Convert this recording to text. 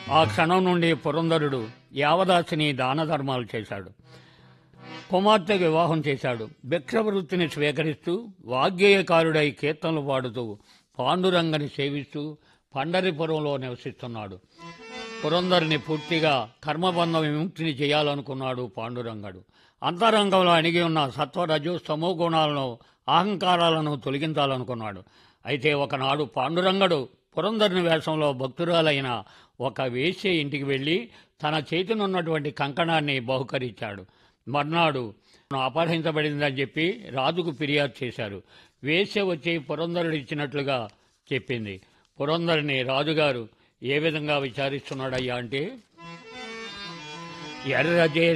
ఆ క్షణం నుండి పురంధరుడు యావదాసిని దాన ధర్మాలు చేశాడు కుమార్తె వివాహం చేశాడు భిక్షవృత్తిని స్వీకరిస్తూ వాగ్గేయకారుడై కీర్తనలు పాడుతూ పాండురంగని సేవిస్తూ పండరిపురంలో నివసిస్తున్నాడు పురంధరుని పూర్తిగా కర్మబంధ విముక్తిని చేయాలనుకున్నాడు పాండురంగడు అంతరంగంలో అణిగి ఉన్న సత్వరజు సమో గుణాలను అహంకారాలను తొలగించాలనుకున్నాడు అయితే ఒకనాడు పాండురంగడు పురంధరుని వేషంలో భక్తురాలైన ఒక వేశ్య ఇంటికి వెళ్ళి తన చేతినున్నటువంటి కంకణాన్ని బహుకరించాడు మర్నాడు అపహరించబడిందని చెప్పి రాజుకు ఫిర్యాదు చేశారు వేశ్య వచ్చి పురంధరుడు ఇచ్చినట్లుగా చెప్పింది పురంధరుని రాజుగారు ఏ విధంగా విచారిస్తున్నాడయ్యా అంటే ఎర్రజే